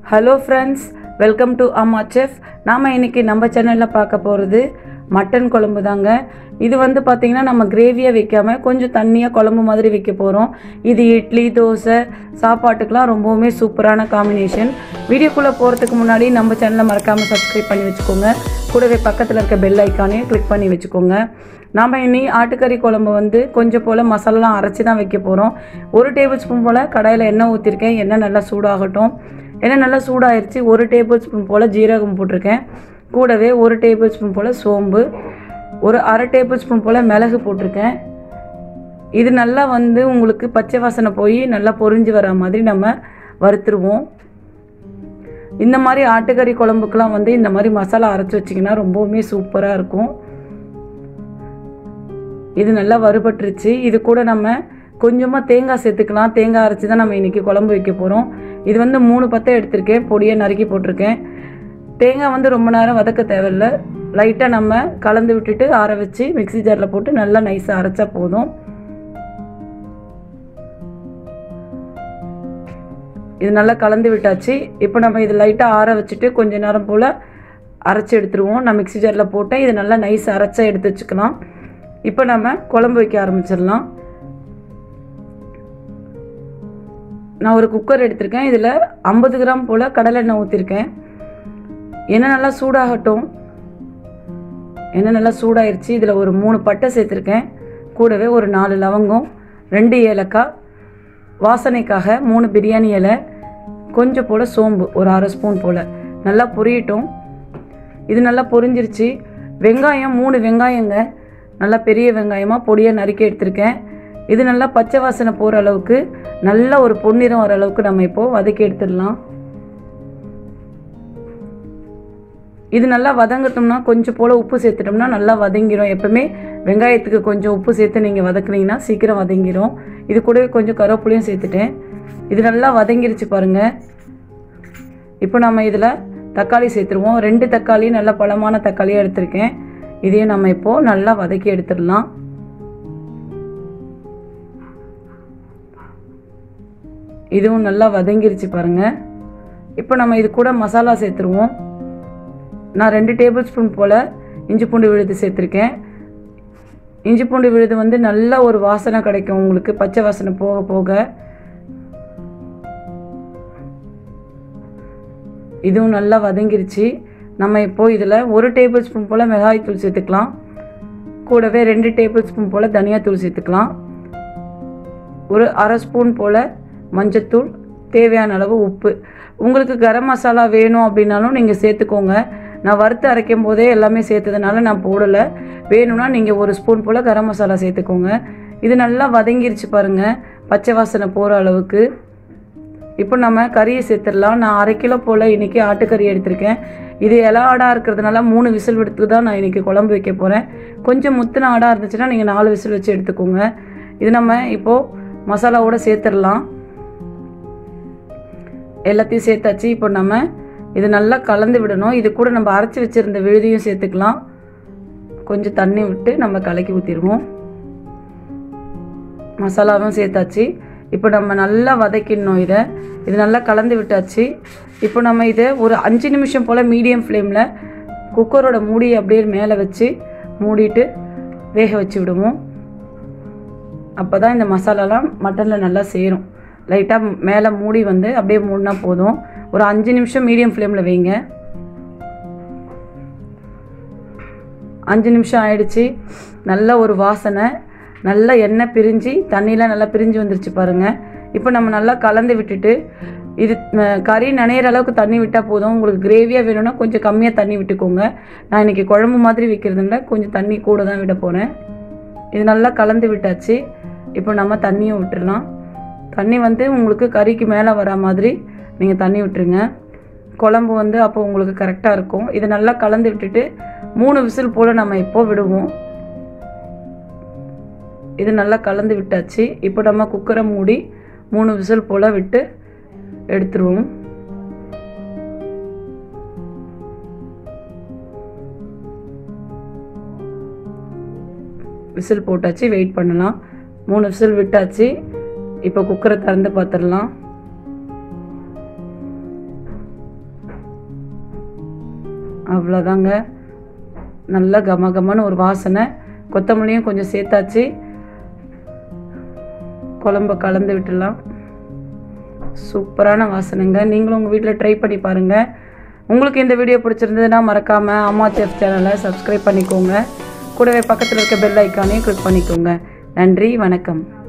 hello friends welcome to Amma chef நாம் இன்றைக்கி நம்ம சேனலில் பார்க்க போகிறது மட்டன் குழம்பு தாங்க இது வந்து பார்த்திங்கன்னா நம்ம கிரேவியாக வைக்காமல் கொஞ்சம் தண்ணியாக குழம்பு மாதிரி வைக்க போகிறோம் இது இட்லி தோசை சாப்பாட்டுக்கெலாம் ரொம்பவுமே சூப்பரான காம்பினேஷன் வீடியோக்குள்ளே போகிறதுக்கு முன்னாடி நம்ம சேனலை மறக்காமல் சப்ஸ்கிரைப் பண்ணி வச்சுக்கோங்க கூடவே பக்கத்தில் இருக்க பெல் ஐக்கானையும் கிளிக் பண்ணி வச்சுக்கோங்க நாம் இனி ஆட்டுக்கறி குழம்பு வந்து கொஞ்சம் போல் மசாலாலாம் அரைச்சி தான் வைக்க போகிறோம் ஒரு டேபிள் ஸ்பூன் போல் கடாயில் எண்ணெய் ஊற்றிருக்கேன் எண்ணெய் நல்லா சூடாகட்டும் எண்ணெய் நல்லா சூடாயிருச்சு ஒரு டேபிள் ஸ்பூன் போல் ஜீரகம் போட்டிருக்கேன் கூடவே ஒரு டேபிள் ஸ்பூன் போல் சோம்பு ஒரு அரை டேபிள் ஸ்பூன் போல் மிளகு போட்டிருக்கேன் இது நல்லா வந்து உங்களுக்கு பச்சை வாசனை போய் நல்லா பொரிஞ்சு வர மாதிரி நம்ம வறுத்துருவோம் இந்த மாதிரி ஆட்டுக்கறி குழம்புக்கெலாம் வந்து இந்த மாதிரி மசாலா அரைச்சி வச்சிங்கன்னா ரொம்பவுமே சூப்பராக இருக்கும் இது நல்லா வறுபட்டுருச்சு இது கூட நம்ம கொஞ்சமாக தேங்காய் சேர்த்துக்கலாம் தேங்காய் அரைச்சி தான் நம்ம இன்றைக்கி குழம்பு வைக்க போகிறோம் இது வந்து மூணு பத்தை எடுத்திருக்கேன் பொடியை நறுக்கி போட்டிருக்கேன் தேங்காய் வந்து ரொம்ப நேரம் வதக்க தேவையில்ல லைட்டாக நம்ம கலந்து விட்டுட்டு ஆற வச்சு மிக்ஸி ஜாரில் போட்டு நல்லா நைஸாக அரைச்சா போதும் இது நல்லா கலந்து விட்டாச்சு இப்போ நம்ம இது லைட்டாக ஆற வச்சுட்டு கொஞ்ச நேரம் போல் அரைச்சி எடுத்துருவோம் நான் மிக்ஸி ஜாரில் போட்டேன் இது நல்லா நைஸ் அரைச்சா எடுத்து வச்சுக்கலாம் இப்போ நம்ம குழம்பு வைக்க ஆரம்பிச்சிடலாம் நான் ஒரு குக்கர் எடுத்திருக்கேன் இதில் ஐம்பது கிராம் போல் கடலெண்ணெய் ஊற்றிருக்கேன் எண்ணெய் நல்லா சூடாகட்டும் எண்ணெய் நல்லா சூடாயிருச்சு இதில் ஒரு மூணு பட்டை சேர்த்துருக்கேன் கூடவே ஒரு நாலு லவங்கம் ரெண்டு ஏலக்காய் வாசனைக்காக மூணு பிரியாணி இலை கொஞ்சம் போல் சோம்பு ஒரு அரை ஸ்பூன் போல் நல்லா பொரியட்டும் இது நல்லா பொரிஞ்சிருச்சு வெங்காயம் மூணு வெங்காயங்க நல்லா பெரிய வெங்காயமாக பொடியாக நறுக்கி எடுத்திருக்கேன் இது நல்லா பச்சை வாசனை போகிற அளவுக்கு நல்ல ஒரு பொன்னிறம் வர அளவுக்கு நம்ம இப்போது வதக்கி எடுத்துடலாம் இது நல்லா வதங்கட்டோம்னா கொஞ்சம் போல் உப்பு சேர்த்துட்டோம்னா நல்லா வதங்கிடும் எப்பவுமே வெங்காயத்துக்கு கொஞ்சம் உப்பு சேர்த்து நீங்கள் வதக்குனீங்கன்னா சீக்கிரம் வதங்கிடும் இது கூடவே கொஞ்சம் கருவேப்பிலையும் சேர்த்துட்டேன் இது நல்லா வதங்கிருச்சு பாருங்கள் இப்போ நம்ம இதில் தக்காளி சேர்த்துருவோம் ரெண்டு தக்காளி நல்ல பழமான தக்காளியாக எடுத்திருக்கேன் இதையும் நம்ம இப்போது நல்லா வதக்கி எடுத்துடலாம் இதுவும் நல்லா வதங்கிருச்சு பாருங்கள் இப்போ நம்ம இது கூட மசாலா சேர்த்துருவோம் நான் ரெண்டு டேபிள் ஸ்பூன் போல் இஞ்சி பூண்டு விழுது சேர்த்துருக்கேன் இஞ்சி பூண்டு விழுது வந்து நல்ல ஒரு வாசனை கிடைக்கும் உங்களுக்கு பச்சை வாசனை போக போக இதுவும் நல்லா வதங்கிருச்சு நம்ம இப்போது இதில் ஒரு டேபிள் ஸ்பூன் போல் மிளகாய்த்தூள் சேர்த்துக்கலாம் கூடவே ரெண்டு டேபிள் ஸ்பூன் போல் தனியாத்தூள் சேர்த்துக்கலாம் ஒரு அரை ஸ்பூன் போல் மஞ்சத்தூள் தேவையான அளவு உப்பு உங்களுக்கு கரம் மசாலா வேணும் அப்படின்னாலும் நீங்கள் சேர்த்துக்கோங்க நான் வறுத்து அரைக்கும் போதே எல்லாமே சேர்த்ததுனால நான் போடலை வேணும்னா நீங்கள் ஒரு ஸ்பூன் போல் கரம் மசாலா சேர்த்துக்கோங்க இது நல்லா வதங்கிருச்சு பாருங்கள் பச்சை வாசனை போகிற அளவுக்கு இப்போ நம்ம கறியை சேர்த்துடலாம் நான் அரை கிலோ போல் இன்றைக்கி ஆட்டுக்கறி எடுத்திருக்கேன் இது இல ஆடாக இருக்கிறதுனால மூணு விசில் விடுத்து தான் நான் இன்றைக்கி குழம்பு வைக்க போகிறேன் கொஞ்சம் முத்தின ஆடாக இருந்துச்சுன்னா நீங்கள் நாலு விசில் வச்சு எடுத்துக்கோங்க இது நம்ம இப்போது மசாலாவோட சேர்த்துடலாம் எல்லாத்தையும் சேர்த்தாச்சு இப்போ நம்ம இது நல்லா கலந்து விடணும் இது கூட நம்ம அரைச்சி வச்சுருந்த விழுதியும் சேர்த்துக்கலாம் கொஞ்சம் தண்ணி விட்டு நம்ம கலக்கி ஊற்றிடுவோம் மசாலாவும் சேர்த்தாச்சு இப்போ நம்ம நல்லா வதக்கிடணும் இதை இது நல்லா கலந்து விட்டாச்சு இப்போ நம்ம இதை ஒரு அஞ்சு நிமிஷம் போல் மீடியம் ஃப்ளேமில் குக்கரோட மூடி அப்படியே மேலே வச்சு மூடிட்டு வேக வச்சு விடுவோம் அப்போ தான் இந்த மசாலாலாம் மட்டனில் நல்லா சேரும் லைட்டாக மேலே மூடி வந்து அப்படியே மூடினா போதும் ஒரு அஞ்சு நிமிஷம் மீடியம் ஃப்ளேமில் வைங்க அஞ்சு நிமிஷம் ஆயிடுச்சு நல்ல ஒரு வாசனை நல்ல எண்ணெய் பிரிஞ்சு தண்ணியெலாம் நல்லா பிரிஞ்சு வந்துருச்சு பாருங்கள் இப்போ நம்ம நல்லா கலந்து விட்டுட்டு இது கறி நனையிற அளவுக்கு தண்ணி விட்டால் போதும் உங்களுக்கு கிரேவியாக வேணும்னா கொஞ்சம் கம்மியாக தண்ணி விட்டுக்கோங்க நான் இன்றைக்கி குழம்பு மாதிரி வைக்கிறதுனால கொஞ்சம் தண்ணி கூட தான் விட போகிறேன் இது நல்லா கலந்து விட்டாச்சு இப்போ நம்ம தண்ணியும் விட்டுடலாம் தண்ணி வந்து உங்களுக்கு கறிக்கு மேலே வர மாதிரி நீங்கள் தண்ணி விட்டுருங்க குழம்பு வந்து அப்போ உங்களுக்கு கரெக்டாக இருக்கும் இதை நல்லா கலந்து விட்டுட்டு மூணு விசில் போல் நம்ம இப்போ விடுவோம் இது நல்லா கலந்து விட்டாச்சு இப்போ நம்ம குக்கரை மூடி மூணு விசில் போல் விட்டு எடுத்துருவோம் விசில் போட்டாச்சு வெயிட் பண்ணலாம் மூணு விசில் விட்டாச்சு இப்போ குக்கரை திறந்து பார்த்துடலாம் அவ்வளோதாங்க நல்லா கம கமன்னு ஒரு வாசனை கொத்தமல்லியும் கொஞ்சம் சேர்த்தாச்சு குழம்ப கலந்து விட்டுடலாம் சூப்பரான வாசனைங்க நீங்களும் உங்கள் வீட்டில் ட்ரை பண்ணி பாருங்கள் உங்களுக்கு இந்த வீடியோ பிடிச்சிருந்ததுன்னா மறக்காமல் அம்மா செஃப் சேனலை சப்ஸ்கிரைப் பண்ணிக்கோங்க கூடவே பக்கத்தில் இருக்க பெல் ஐக்கானையும் கிளிக் பண்ணிக்கோங்க நன்றி வணக்கம்